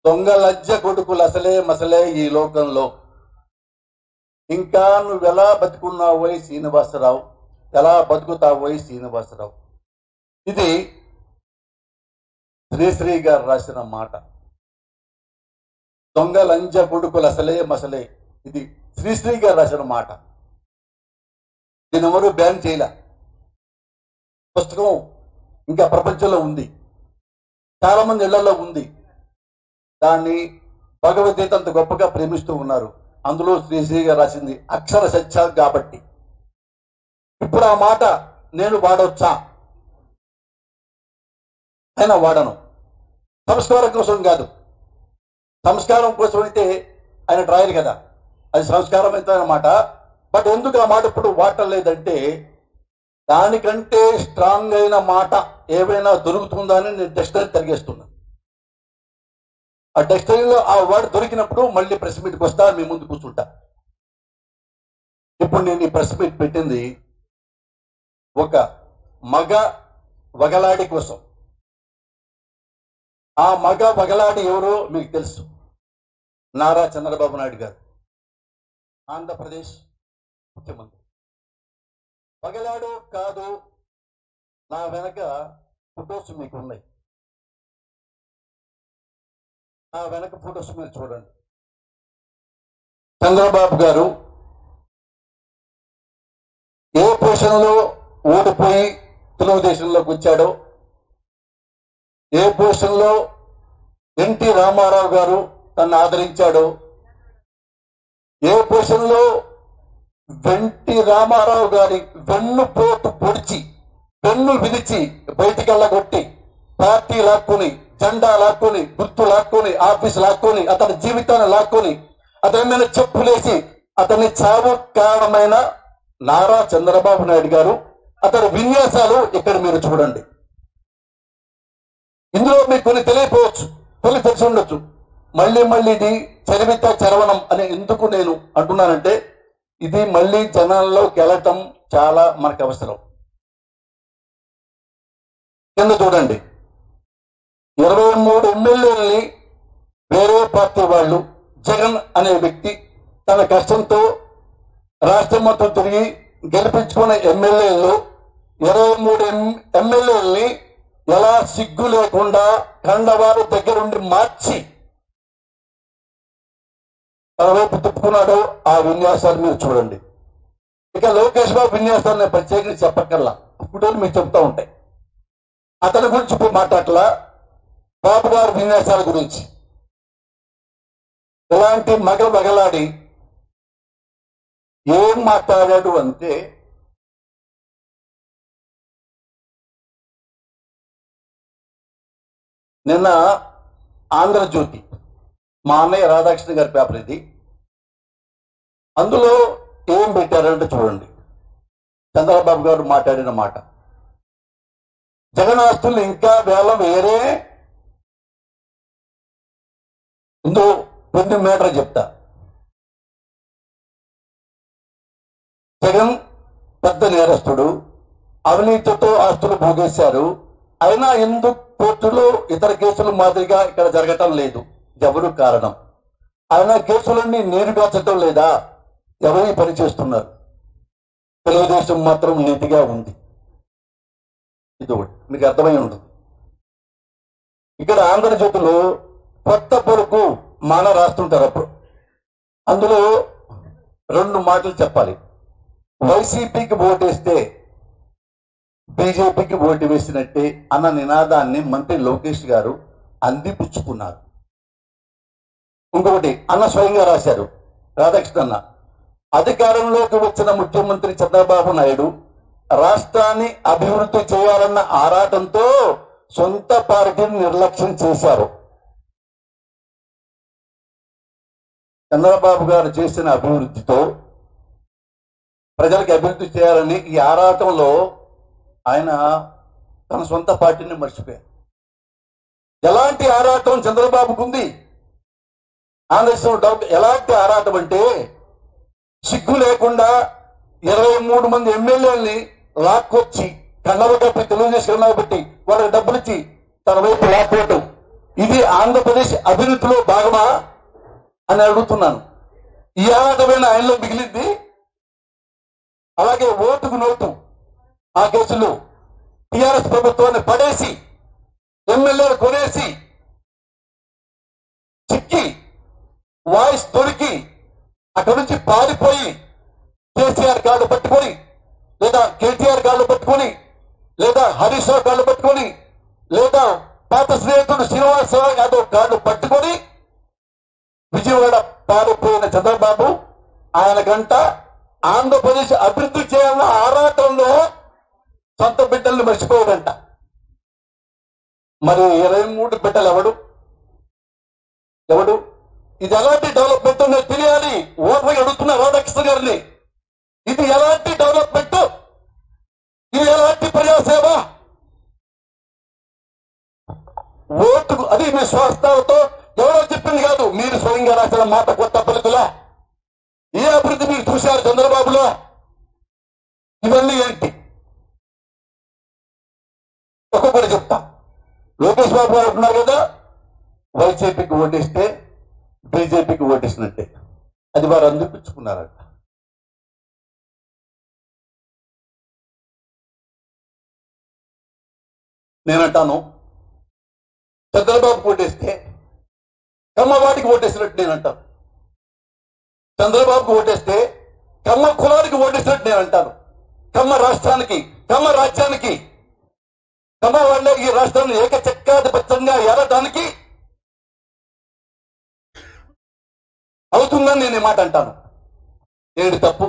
దొంగ లజ్జ కొడుకులు అసలే మసలే ఈ లోకంలో ఇంకా నువ్వెలా బతుకున్నావోయ్ శ్రీనివాసరావు ఎలా బతుకుతావోయ్ శ్రీనివాసరావు ఇది శ్రీశ్రీ గారు రాసిన మాట దొంగ లంజ కొడుకులు అసలే మసలే ఇది శ్రీశ్రీ గారు రాసిన మాట దీని ఎవరు బ్యాన్ చేయలే పుస్తకం ఇంకా ప్రపంచంలో ఉంది చాలా మంది ఇళ్లలో ఉంది దాన్ని భగవద్గీత అంత గొప్పగా ప్రేమిస్తూ ఉన్నారు అందులో శ్రీశ్రీ గారు రాసింది అక్షర సత్యాలు కాబట్టి ఇప్పుడు ఆ మాట నేను వాడవచ్చా అయినా వాడను సంస్కారం కోసం కాదు సంస్కారం కోసం అయితే ఆయన డ్రాయర్ కదా అది సంస్కారం అయితే అన్నమాట బట్ ఎందుకు ఆ మాట ఇప్పుడు వాడలేదంటే దానికంటే స్ట్రాంగ్ అయిన మాట ఏవైనా దొరుకుతుందా అని నేను డిక్షనరీ తిరిగేస్తున్నా ఆ డిక్షనరీలో ఆ వర్డ్ దొరికినప్పుడు మళ్ళీ ప్రెస్ మీట్కి వస్తా మీ ముందు కూర్చుంటా ఇప్పుడు నేను ఈ ప్రెస్ మీట్ పెట్టింది ఒక మగ వగలాడి కోసం ఆ మగ వగలాడి ఎవరో మీకు తెలుసు నారా చంద్రబాబు నాయుడు గారు ఆంధ్రప్రదేశ్ ముఖ్యమంత్రి పగలాడు కాదు నా వెనక ఫొటోస్ మీకు ఉన్నాయి నా వెనక ఫొటోస్ మీరు చూడండి చంద్రబాబు గారు ఏ పొజిషన్లో ఓడిపోయి తెలుగుదేశంలోకి వచ్చాడో ఏ పొజిషన్లో ఎన్టీ రామారావు గారు తను ఆదరించాడో ఏ పొజిషన్లో వెంటి రామారావు గారి వెన్ను పోటు పొడిచి వెన్ను విరిచి బయటికి వెళ్ళగొట్టి పార్టీ లాక్కుని జెండా లాక్కుని గుర్తు లాక్కుని ఆఫీస్ లాక్కుని అతని జీవితాన్ని లాక్కుని అతని మీద చెప్పులేసి అతని చావు కారణమైన నారా చంద్రబాబు నాయుడు గారు అతని విన్యాసాలు ఇక్కడ మీరు చూడండి ఇందులో మీకు కొన్ని తెలియపోవచ్చు కొన్ని తెలిసి ఉండొచ్చు మళ్ళీ మళ్ళీ ఇది చరివిత చరవణం అని ఎందుకు నేను అంటున్నానంటే ఇది మళ్ళీ జనాల్లోకి వెళ్ళటం చాలా మనకు అవసరం కింద చూడండి ఇరవై మూడు ఎమ్మెల్యేలని వేరే పార్టీ వాళ్ళు జగన్ అనే వ్యక్తి తన కష్టంతో రాష్ట్రం మొత్తం తిరిగి గెలిపించుకున్న ఎమ్మెల్యేలు ఇరవై మూడు ఎమ్మెల్యేలని ఎలా సిగ్గు లేకుండా కండవారు దగ్గరుండి మార్చి తన వైపు తిప్పుకున్నాడో ఆ విన్యాసాలు మీరు చూడండి ఇక లోకేష్ బాబు విన్యాసాలు నేను ప్రత్యేకించి చెప్పక్కర్లా ఇప్పుడు మీకు చెప్తా ఉంటాయి అతని గురించి ఇప్పుడు మాట్లాడలా బాబు గారి విన్యాసాల గురించి ఇలాంటి మగ మగలాడి ఏం మాట్లాడాడు అంటే నిన్న ఆంధ్రజ్యోతి మా అన్నయ్య రాధాకృష్ణ గారి పేపర్ ఇది అందులో ఏం పెట్టారంటే చూడండి చంద్రబాబు గారు మాట్లాడిన మాట జగన్ ఆస్తులు ఇంకా వేల వేరే ఇందో కొన్ని మీటర్ చెప్తా జగన్ పెద్ద నేరస్తుడు అవినీతితో ఆస్తులు భోగేశారు అయినా ఎందుకు కోర్టులో ఇతర కేసుల మాదిరిగా ఇక్కడ జరగటం లేదు ఎవరు కారణం ఆయన కేసులన్నీ నీరుగాచటం లేదా ఎవరు ఈ పని చేస్తున్నారు తెలుగుదేశం మాత్రం నీతిగా ఉంది ఇది ఒకటి మీకు అర్థమై ఉంటుంది ఇక్కడ ఆంధ్రజ్యోతిలో కొత్త పొరుకు మాన రాస్తుంటారు అప్పుడు అందులో రెండు మాటలు చెప్పాలి వైసీపీకి ఓటేస్తే బీజేపీకి ఓటు వేసినట్టే అన్న నినాదాన్ని మంత్రి లోకేష్ గారు అందిపుచ్చుకున్నారు ఇంకొకటి అన్న స్వయంగా రాశారు రాధాకృష్ణ అన్న అధికారంలోకి వచ్చిన ముఖ్యమంత్రి చంద్రబాబు నాయుడు రాష్ట్రాన్ని అభివృద్ధి చేయాలన్న ఆరాటంతో సొంత పార్టీని నిర్లక్ష్యం చేశారు చంద్రబాబు గారు చేసిన అభివృద్ధితో ప్రజలకు అభివృద్ధి చేయాలని ఈ ఆరాటంలో ఆయన తన సొంత పార్టీని మర్చిపోయారు ఎలాంటి ఆరాటం చంద్రబాబుకు ఉంది ఆంధ్రదేశం డబ్బు ఎలాంటి ఆరాటం అంటే సిగ్గు లేకుండా ఇరవై మూడు మంది ఎమ్మెల్యేలని లాక్కొచ్చి కన్నవ కప్పి తెలుగుదేశం కన్నవ పెట్టి వాళ్ళకి డబ్బులు ఇచ్చి తన వైపు లాక్కోవటం ఇది ఆంధ్రప్రదేశ్ అభివృద్ధిలో భాగమా అని అడుగుతున్నాను ఈ ఆరాటమైన ఆయనలో మిగిలింది అలాగే ఓటుకు నోటు ఆ కేసులో టిఆర్ఎస్ ప్రభుత్వాన్ని పడేసి ఎమ్మెల్యేలు కొనేసి చిక్కి వాయిస్ దొరికి అక్కడి నుంచి పారిపోయి కేసీఆర్ కాళ్ళు పట్టుకొని లేదా కేటీఆర్ కాళ్ళు పట్టుకొని లేదా హరీష్ రావు కాళ్ళు పట్టుకొని లేదా పాత స్నేహితుడు శ్రీనివాసరావు యాదవ్ కాళ్ళు పట్టుకొని విజయవాడ పారిపోయిన చంద్రబాబు ఆయన గంట ఆంధ్రప్రదేశ్ అభివృద్ధి చేయాలన్న ఆరాటంలో సొంత బిడ్డల్ని మర్చిపోయాడంట మరి ఇరవై మూడు బిడ్డలు ఎవడు ఎవడు ఇది ఎలాంటి డెవలప్మెంట్ నాకు తెలియాలి ఓర్వై అడుగుతున్న రాధాకృష్ణ గారిని ఇది ఎలాంటి డెవలప్మెంట్ ఇది ఎలాంటి ప్రజాసేవ ఓటుకు అది మీ స్వాస్థాలతో ఎవరో చెప్పింది కాదు మీరు స్వయంగా రాసిన మాట కొత్త పలుకులా ఏ అభివృద్ధి మీరు చూశారు చంద్రబాబులో ఇవన్నీ ఏంటి ఒక్కొక్కటి చెప్తా లోకేష్ బాబు గారు అంటున్నారు కదా వైసీపీకి ఓటేస్తే బీజేపీకి ఓటేసినట్టే అది వారు అందిపించుకున్నారంట నేనంటాను చంద్రబాబు ఓటేస్తే కమ్మవాడికి ఓటేసినట్టు నేను అంటాను చంద్రబాబుకు ఓటేస్తే కమ్మ కులానికి ఓటేసినట్టు నేను అంటాను కమ్మ రాష్ట్రానికి కమ్మ రాజ్యానికి కమ్మ వాళ్ళ ఈ రాష్ట్రాన్ని ఏకచక్రాధిపత్యంగా ఏలడానికి అవుతుందని నేను ఈ మాట అంటాను ఏంటి తప్పు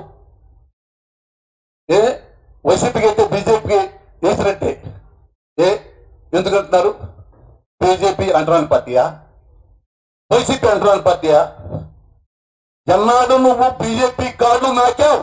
ఏ వైసీపీకి అయితే బీజేపీకి వేసినట్టే ఏ ఎందుకంటున్నారు బీజేపీ అంటరాని పార్టీయా వైసీపీ అంటరాని పార్టీయా ఎన్నాడు నువ్వు బీజేపీ కార్డు నాకావు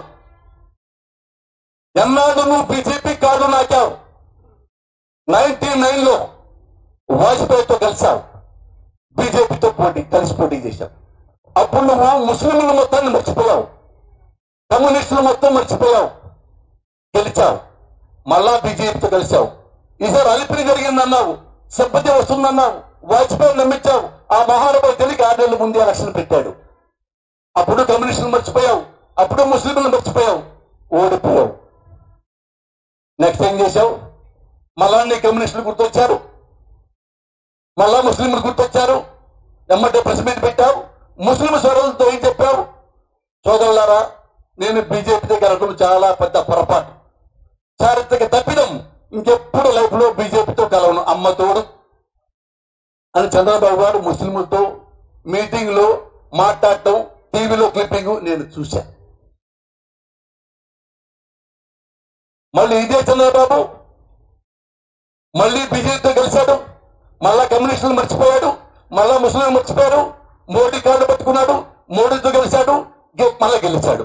ఎన్నాడు నువ్వు బీజేపీ కార్డు నాకావు నైన్టీ నైన్ లో వాజ్పేయితో కలిసావు బీజేపీతో పోటీ కలిసి పోటీ చేశావు అప్పుడు నువ్వు ముస్లింల మొత్తాన్ని మర్చిపోయావు కమ్యూనిస్టులు మొత్తం మర్చిపోయావు గెలిచావు మళ్ళా బీజేపీతో కలిసావు ఈసారి అలిపిరి జరిగిందన్నావు సభ్యత వస్తుందన్నావు వాజ్పేయి నమ్మించావు ఆ మహానుభావు తెలియక ఆరేళ్ల ముందే ఎలక్షన్ పెట్టాడు అప్పుడు కమ్యూనిస్టులు మర్చిపోయావు అప్పుడు ముస్లింలు మర్చిపోయావు ఓడిపోయావు నెక్స్ట్ ఏం చేశావు మళ్ళా నీ కమ్యూనిస్టులు గుర్తొచ్చారు మళ్ళా ముస్లింలు గుర్తొచ్చారు ఎమ్మటే ప్రెస్ మీట్ పెట్టావు ముస్లిం సోదరులతో ఏం చెప్పావు సోదరులారా నేను బీజేపీ దగ్గర అనడం చాలా పెద్ద పొరపాటు చారిత్రక తప్పిదం ఇంకెప్పుడు లైఫ్ లో బీజేపీతో కలవను అమ్మ తోడు అని చంద్రబాబు గారు ముస్లింలతో మీటింగ్ లో మాట్లాడటం టీవీలో క్లిప్పింగ్ నేను చూశా మళ్ళీ ఇదే చంద్రబాబు మళ్ళీ బీజేపీతో కలిశాడు మళ్ళా కమ్యూనిస్టులు మర్చిపోయాడు మళ్ళా ముస్లింలు మర్చిపోయారు మోడీ కార్డు పట్టుకున్నాడు మోడీతో గెలిచాడు గె- మళ్ళా గెలిచాడు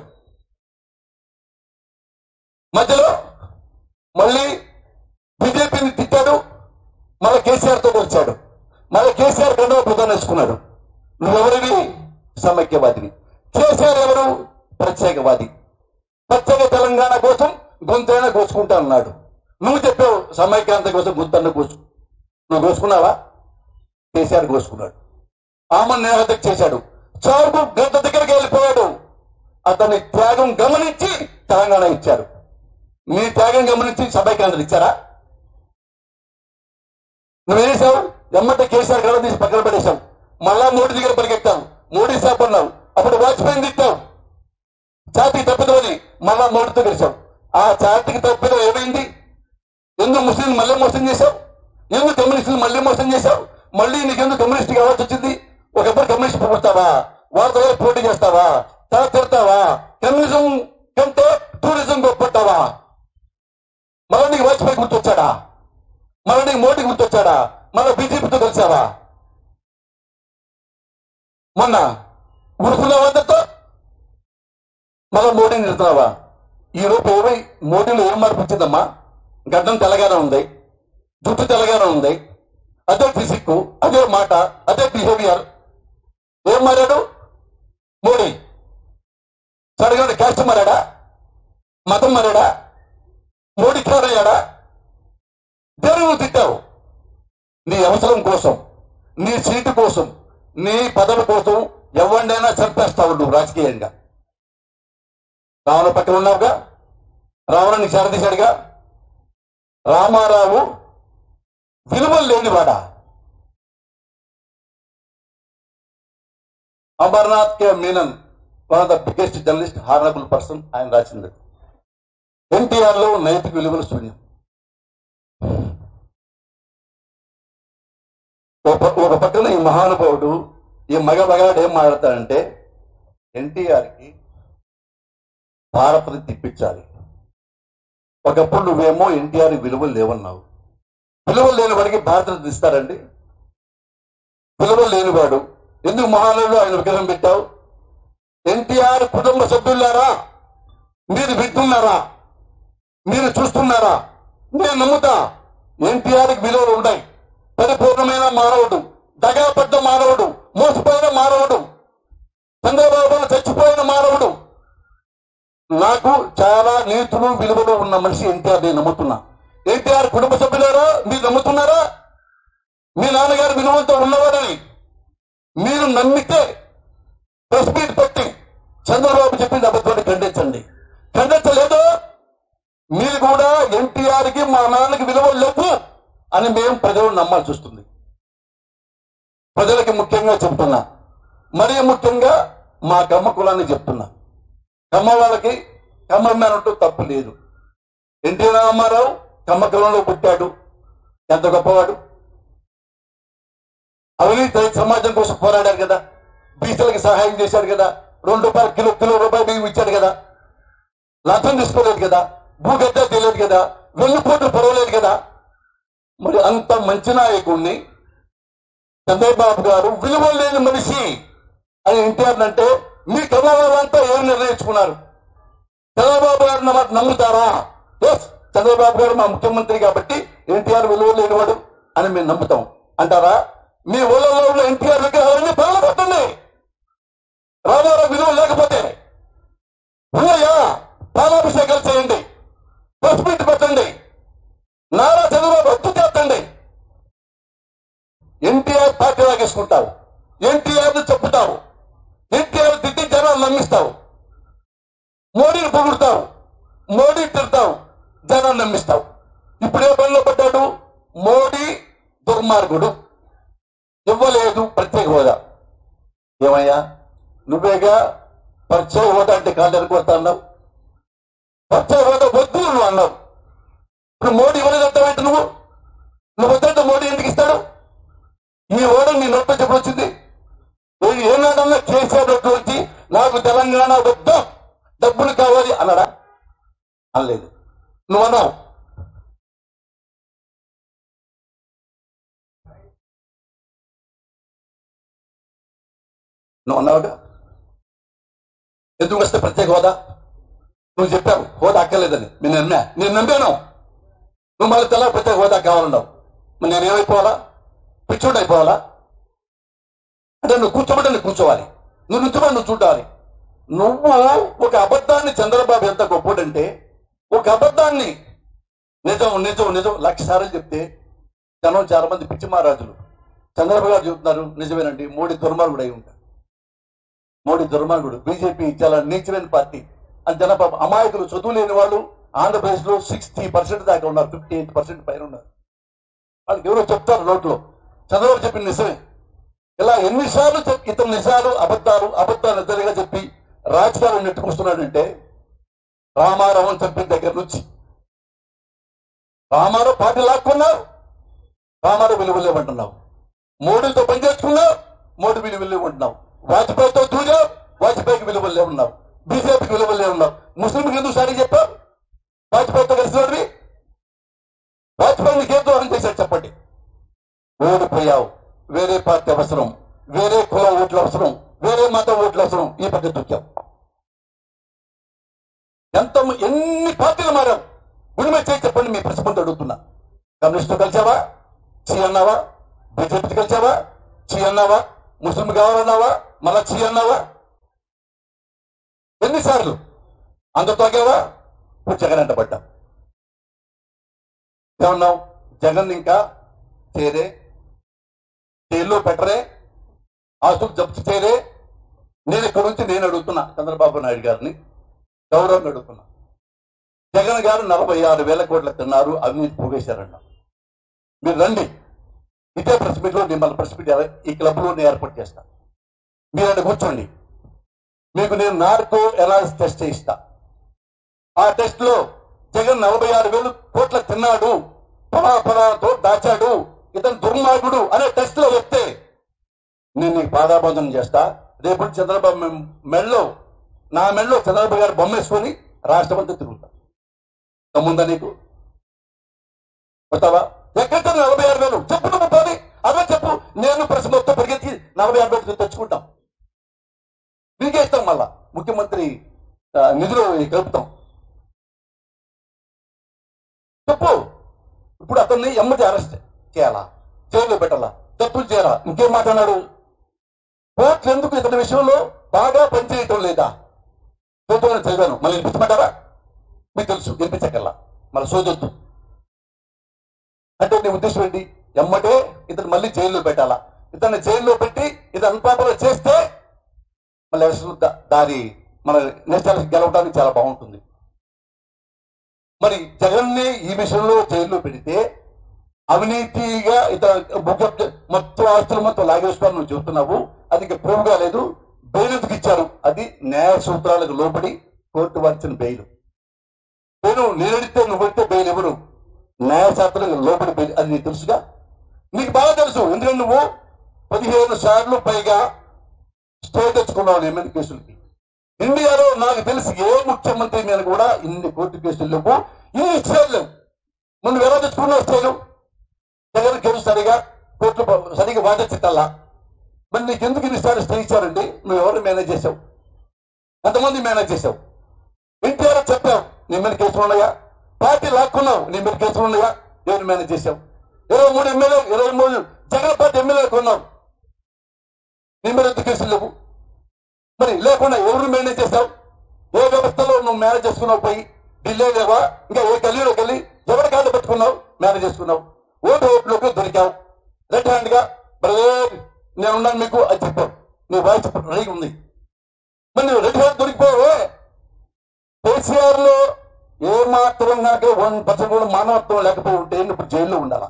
మధ్యలో మళ్ళీ బీజేపీని తిట్టాడు మళ్ళీ కేసీఆర్ తో గెలిచాడు మళ్ళీ కేసీఆర్ కండవ ప్రధాని వేసుకున్నాడు నువ్వెవరివి సమైక్యవాదివి కేసీఆర్ ఎవరు ప్రత్యేకవాది ప్రత్యేక తెలంగాణ కోసం గొంతైనా కోసుకుంటా అన్నాడు నువ్వు చెప్పావు సమైక్యాంత కోసం గొంతన్న కోసు నువ్వు కోసుకున్నావా కేసీఆర్ కోసుకున్నాడు ఆమె నేహత చేశాడు చావుకు గంట దగ్గరికి వెళ్ళిపోయాడు అతని త్యాగం గమనించి తెలంగాణ ఇచ్చారు మీ త్యాగం గమనించి సమైక్యాంధ్ర ఇచ్చారా నువ్వేం చేసావు ఎమ్మట కేసీఆర్ గడ తీసి పక్కన పడేశావు మళ్ళా మోడీ దగ్గర పరిగెత్తావు మోడీ సాప్ అన్నావు అప్పుడు వాజ్పేయిని తిట్టావు చాతికి తప్పిదమని మళ్ళా మోడీతో గెలిచావు ఆ చాతికి తప్పిదం ఏమైంది ఎందుకు ముస్లిం మళ్ళీ మోసం చేశావు ఎందుకు కమ్యూనిస్టులు మళ్ళీ మోసం చేశావు మళ్ళీ నీకెందుకు కమ్యూనిస్ట్ కావాల్సి వచ్చింది ఒకప్పుడు కమ్యూనిస్ట్ పుడతావా వాళ్ళతో కలిసి పోటీ చేస్తావా తల తిడతావా కమ్యూనిజం కంటే టూరిజం గొప్పట్టావా మళ్ళీ నీకు వాజ్పేయి గుర్తొచ్చాడా మళ్ళీ నీకు మోడీ గుర్తొచ్చాడా మళ్ళీ బీజేపీతో కలిసావా మొన్న ఊరుకున్నావా అందరితో మళ్ళీ మోడీని నిలుతున్నావా ఈ రూపు ఏమై మోడీలో ఏం మార్పు వచ్చిందమ్మా గడ్డం తెల్లగానే ఉంది జుట్టు తెల్లగానే ఉంది అదే ఫిజిక్ అదే మాట అదే బిహేవియర్ ఏం మారాడు మోడీ సడగండి క్యాస్ట్ మారాడా మతం మారాడా మోడీ కారయ్యాడా దేని నువ్వు తిట్టావు నీ అవసరం కోసం నీ సీటు కోసం నీ పదవి కోసం ఎవరినైనా చంపేస్తావు నువ్వు రాజకీయంగా రావణ పక్కన ఉన్నావుగా రావణని చేరదీశాడుగా రామారావు విలువలు లేనివాడా Amarnath K Menon one of the biggest journalist honourable person ఆయన రాసింది ఎన్టీఆర్ లో నైతిక విలువలు శూన్యం ఒక ప- ఒక పక్కన ఈ మహానుభావుడు ఈ మగ మగాడు ఏం మాట్లాడతాడంటే ఎన్టీఆర్ కి భారత్ని తిప్పించాలి ఒకప్పుడు నువ్వేమో ఎన్టీఆర్ విలువలు లేవన్నావు విలువలు లేని వాడికి భారతను ఇస్తారండి విలువలు లేనివాడు ఎందుకు మహానుభావుడు ఆయన విగ్రహం పెట్టావు ఎన్టీఆర్ కుటుంబ సభ్యులారా మీరు వింటున్నారా మీరు చూస్తున్నారా నేను నమ్ముతా ఎన్టీఆర్ విలువలు ఉంటాయి పరిపూర్ణమైన మానవుడు దగాపడ్డ మానవుడు మోసపోయిన మానవుడు చంద్రబాబు చచ్చిపోయిన మానవుడు నాకు చాలా నీతులు విలువలు ఉన్న మనిషి ఎన్టీఆర్ నేను నమ్ముతున్నా ఎన్టీఆర్ కుటుంబ సభ్యులారా మీరు నమ్ముతున్నారా మీ నాన్నగారు విలువలతో ఉన్నవారని మీరు నమ్మితే ప్రెస్ మీట్ పెట్టి చంద్రబాబు చెప్పింది అబద్ధాన్ని ఖండించండి ఖండించలేదు మీరు కూడా ఎన్టీఆర్ కి మా నాన్నకి విలువలు లేవు అని మేము ప్రజలు నమ్మాల్సి వస్తుంది ప్రజలకి ముఖ్యంగా చెప్తున్నా మరీ ముఖ్యంగా మా కమ్మ కులాన్ని చెప్తున్నా కమ్మ వాళ్ళకి కమ్మ మేనంటూ తప్పు లేదు ఎన్టీ రామారావు కమ్మ కులంలో పుట్టాడు ఎంత గొప్పవాడు అవినీతి రహిత సమాజం కోసం పోరాడారు కదా బీసీలకి సహాయం చేశాడు కదా రెండు రూపాయలు కిలో కిలో రూపాయలు బియ్యం ఇచ్చాడు కదా లక్షం తీసుకోలేదు కదా భూగద్ద తెలియదు కదా వెన్నుపోటు పడవలేదు కదా మరి అంత మంచి నాయకుడిని చంద్రబాబు గారు విలువ లేని మనిషి అని ఎన్టీఆర్ అంటే మీ కమలంతా ఏం నిర్ణయించుకున్నారు చంద్రబాబు గారు మాట నమ్ముతారా ఎస్ చంద్రబాబు గారు మా ముఖ్యమంత్రి కాబట్టి ఎన్టీఆర్ విలువ లేనివాడు అని మేము నమ్ముతాం అంటారా మీ ఊళ్ళలో ఉన్న ఎన్టీఆర్ విగ్రహాలన్నీ పనులు పెట్టండి రామారావు విలువ లేకపోతే ఉన్నాయా పాలాభిషేకాలు చేయండి ప్రెస్ మీట్ పెట్టండి నారా చంద్రబాబు అద్దు చేస్తండి ఎన్టీఆర్ పార్టీ లాగేసుకుంటావు ఎన్టీఆర్ చెప్పుతావు ఎన్టీఆర్ తిట్టి జనాలు నమ్మిస్తావు మోడీని పొగుడుతావు మోడీ తిడతావు జనాలు నమ్మిస్తావు ఇప్పుడు ఏ పనిలో పడ్డాడు మోడీ దుర్మార్గుడు ఇవ్వలేదు ప్రత్యేక హోదా ఏమయ్యా నువ్వేగా ప్రత్యేక హోదా అంటే కాళ్ళు ఎనుకొడతా అన్నావు ప్రత్యేక హోదా వద్దు నువ్వు అన్నావు ఇప్పుడు మోడీ ఇవ్వలేదంటావేంటి నువ్వు నువ్వు వద్దంటే మోడీ ఎందుకు ఇస్తాడు ఈ ఓడం నీ నొప్పి చెప్పు వచ్చింది నేను ఏనాడన్నా కేసీఆర్ నోట్లో వచ్చి నాకు తెలంగాణ వద్దు డబ్బులు కావాలి అన్నాడా అనలేదు నువ్వు అన్నావు నువ్వు అన్నావుగా ఎందుకు వస్తే ప్రత్యేక హోదా నువ్వు చెప్పావు హోదా అక్కర్లేదని నేను నమ్మా నేను నమ్మాను నువ్వు మళ్ళీ తెల్ల ప్రత్యేక హోదా కావాలన్నావు మరి నేనేమైపోవాలా పిచ్చోడు అయిపోవాలా అంటే నువ్వు కూర్చోబట్టి నువ్వు కూర్చోవాలి నువ్వు నుంచోబడి నువ్వు చూడాలి నువ్వు ఒక అబద్ధాన్ని చంద్రబాబు ఎంత గొప్పడంటే ఒక అబద్ధాన్ని నిజం నిజం నిజం లక్ష సార్లు చెప్తే జనం చాలా మంది పిచ్చి మహారాజులు చంద్రబాబు గారు చెబుతున్నారు నిజమేనండి మోడీ దుర్మార్గుడు అయి ఉంటాడు మోడీ దుర్మార్గుడు బీజేపీ చాలా నీచమైన పార్టీ అని జనపాపం అమాయకులు చదువు లేని వాళ్ళు ఆంధ్రప్రదేశ్ లో సిక్స్టీ పర్సెంట్ దాకా ఉన్నారు ఫిఫ్టీ ఎయిట్ పర్సెంట్ పైన ఉన్నారు వాళ్ళకి ఎవరో చెప్తారు నోట్లో చంద్రబాబు చెప్పిన నిజమే ఇలా ఎన్నిసార్లు చెప్ ఇతను నిజాలు అబద్ధాలు అబద్ధాలు నిజాలుగా చెప్పి రాజకీయాలు నెట్టుకొస్తున్నాడంటే రామారావు చంపిన దగ్గర నుంచి రామారావు పార్టీ లాక్కున్నావు రామారావు విలువ లేవంటున్నావు మోడీతో పనిచేసుకున్నావు మోడీ విలువ లేవంటున్నావు వాజ్పేయితో దూరావు వాజ్పేయికి విలువ లేవున్నావు బీజేపీకి విలువ లేవున్నావు ముస్లింకి ఎందుకు సారీ చెప్పావు వాజ్పేయితో కలిసినోడివి వాజ్పేయి నీకేం దూరం చేశాడు చెప్పండి ఓడిపోయావు వేరే పార్టీ అవసరం వేరే కులం ఓట్లు అవసరం వేరే మతం ఓట్లు అవసరం ఈ పద్ధతి దొక్కావు ఎంత ఎన్ని పార్టీలు మారావు గుడిమే చేసి చెప్పండి మీ ప్రతిబంధు అడుగుతున్నా కమ్యూనిస్టు కలిసావా చీ అన్నావా బీజేపీ కలిసావా చీ అన్నావా ముస్లిం కావాలన్నావా మళ్ళా చీ అన్నావా ఎన్నిసార్లు అందరితో ఆగావా ఇప్పుడు జగన్ అంట పడ్డా ఏమన్నావు జగన్ ఇంకా చేరే జైల్లో పెట్టరే ఆస్తులు జప్తు చేయరే నేను ఇక్కడ నుంచి నేను అడుగుతున్నా చంద్రబాబు నాయుడు గారిని గౌరవంగా అడుగుతున్నా జగన్ గారు నలభై ఆరు వేల కోట్ల తిన్నారు అవినీతి పోగేశారన్న మీరు రండి ఇదే ప్రెస్ మీట్ లో మిమ్మల్ని ప్రెస్ మీట్ ఈ క్లబ్ లో నేను ఏర్పాటు చేస్తా మీరు అక్కడ కూర్చోండి మీకు నేను నార్కో ఎనాలిసిస్ టెస్ట్ చేయిస్తా ఆ టెస్ట్ లో జగన్ నలభై ఆరు వేలు కోట్ల తిన్నాడు పొలా పొలాలతో దాచాడు ఇతను దుర్మార్గుడు అనే టెస్ట్ లో చెప్తే నేను నీకు పాదాబంధనం చేస్తా రేపు చంద్రబాబు మె- మెడలో నా మెడలో చంద్రబాబు గారు బొమ్మ వేసుకొని రాష్ట్రమంతా తిరుగుతా దమ్ముందా నీకు వస్తావా ఎక్కడ నలభై ఆరు వేలు చెప్పు నువ్వు పోనీ అవే చెప్పు నేను ప్రశ్న మొత్తం పరిగెత్తి నలభై ఆరు వేలు తెచ్చుకుంటాం నీకే ఇస్తాం మళ్ళా ముఖ్యమంత్రి ఆ, నిధులు కలుపుతాం చెప్పు ఇప్పుడు అతన్ని ఎమ్మటి అరెస్ట్ చేయాలా జైల్లో పెట్టాలా తప్పులు చేయాలా ఇంకేం మాట్లాడాడు కోర్టులు ఎందుకు ఇతని విషయంలో బాగా పనిచేయటం లేదా చూద్దామని చదివాను మళ్ళీ వినిపించమంటారా మీకు తెలుసు వినిపించకల్లా మళ్ళీ సోదొద్దు అంటే నీ ఉద్దేశం ఏంటి ఎమ్మటే ఇతను మళ్ళీ జైల్లో పెట్టాలా ఇతన్ని జైల్లో పెట్టి ఇది అన్పాపలో చేస్తే మళ్ళీ ఎలక్షన్ దా- దారి మన నేషనల్ గెలవడానికి చాలా బాగుంటుంది మరి జగన్ని ఈ విషయంలో జైల్లో పెడితే అవినీతిగా ఇతర బుగ్గ మొత్తం ఆస్తులు మొత్తం లాగేసుకోవాలని నువ్వు చెబుతున్నావు అది ఇంకా ప్రూవ్ కాలేదు బెయిల్ ఎందుకు ఇచ్చారు అది న్యాయ సూత్రాలకు లోబడి కోర్టు వారిచిన బెయిల్ నేను నేనడితే నువ్వు అడితే బెయిల్ ఎవరు న్యాయశాస్త్రం లోబడి బెయిల్ అది నీకు తెలుసుగా నీకు బాగా తెలుసు ఎందుకంటే నువ్వు పదిహేను సార్లు పైగా స్టే తెచ్చుకున్నావు నీ మీద కేసులకి ఇండియాలో నాకు తెలిసి ఏ ముఖ్యమంత్రి మీద కూడా ఇన్ని కోర్టు కేసులు లేవు ఇన్ని స్టేలు లేవు నువ్వు ఎలా తెచ్చుకున్నావు స్టేలు జగన్ కేసు సరిగా కోర్టు సరిగా వాదించటల్లా మరి నీకు ఎందుకు ఇన్ని సార్లు స్టే ఇచ్చారండి నువ్వు ఎవరు మేనేజ్ చేసావు ఎంతమంది మేనేజ్ చేసావు ఎన్టీఆర్ చెప్పావు నీ మీద కేసులు ఉన్నాయా పార్టీ లాక్కున్నావు నీ మీద కేసులు ఉన్నాయా ఎవరు మేనేజ్ చేసావు ఇరవై మూడు ఎమ్మెల్యే ఇరవై మూడు జగన్ పార్టీ ఎమ్మెల్యే కొన్నావు నీ మీద ఎంత కేసులు లేవు మరి లేకుండా ఎవరు మేనేజ్ చేస్తావు ఏ వ్యవస్థలో నువ్వు మేనేజ్ చేసుకున్నావు పోయి ఢిల్లీ లేవా ఇంకా ఏ గల్లీలోకి వెళ్ళి ఎవరి కాళ్ళు పెట్టుకున్నావు మేనేజ్ చేసుకున్నావు ఓటు ఓట్లోకి దొరికావు రెడ్ హ్యాండ్ గా బ్రదర్ నేను ఉన్నాను మీకు అని చెప్పావు నీ వాయిస్ రెడీ ఉంది మరి నువ్వు రెడ్ హ్యాండ్ దొరికిపోవే కేసీఆర్ లో ఏ మాత్రం నాకు వన్ పర్సెంట్ కూడా మానవత్వం లేకపోయి ఉంటే నువ్వు ఇప్పుడు జైల్లో ఉండాలా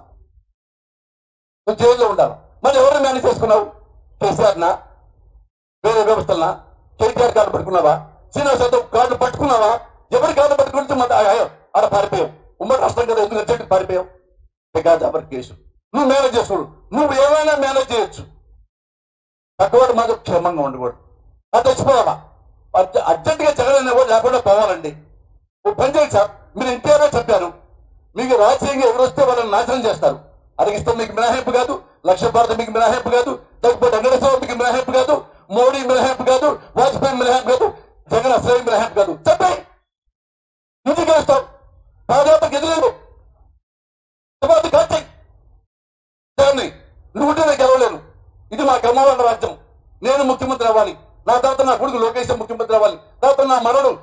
నువ్వు జైల్లో ఉండాలి మరి ఎవరు మేనేజ్ చేసుకున్నావు కేసీఆర్ నా వేరే వ్యవస్థలనా కేటీఆర్ కార్డు పట్టుకున్నావా శ్రీనివాస్ యాదవ్ కార్డు పట్టుకున్నావా ఎవరి కార్డు పట్టుకుంటే మన అయ్యో ఆడ పారిపోయావు ఉమ్మడి రాష్ట్రం కదా ఎందుకు వచ్చేట్టు పారిపోయావు బికాజ్ అవర్ కేసు నువ్వు మేనేజ్ చేసుకోడు నువ్వు ఏమైనా మేనేజ్ చేయొచ్చు పక్కవాడు మాకు క్షేమంగా ఉండకూడదు అది తెచ్చిపోవాలా అర్జ- అర్జెంటుగా జగన్ అనేవాడు లేకుండా పోవాలండి ఓ పని చేయండి సార్ మీరు ఎన్టీఆర్ చెప్పారు మీకు రాజకీయంగా ఎవరు వస్తే వాళ్ళని నాశనం చేస్తారు అడిగిస్తే మీకు మినహాయింపు కాదు లక్ష భారత మీకు మినహాయింపు కాదు లేకపోతే వెంకటేశ్వర మీకు మినహాయింపు కాదు మోడీ మినహాయింపు కాదు వాజ్పేయి మినహాయింపు కాదు జగన్ అసలు మినహాయింపు కాదు చెప్పాయి నువ్వు గెలుస్తావు పాదయాత్రకు ఎదురు తర్వాత కార్తీక్ దాన్ని నువ్వు ఉంటే నేను గెలవలేను ఇది మా కమ్మవాళ్ళ రాజ్యం నేను ముఖ్యమంత్రి అవ్వాలి నా తర్వాత నా కొడుకు లోకేష్ ముఖ్యమంత్రి అవ్వాలి తర్వాత నా మనడు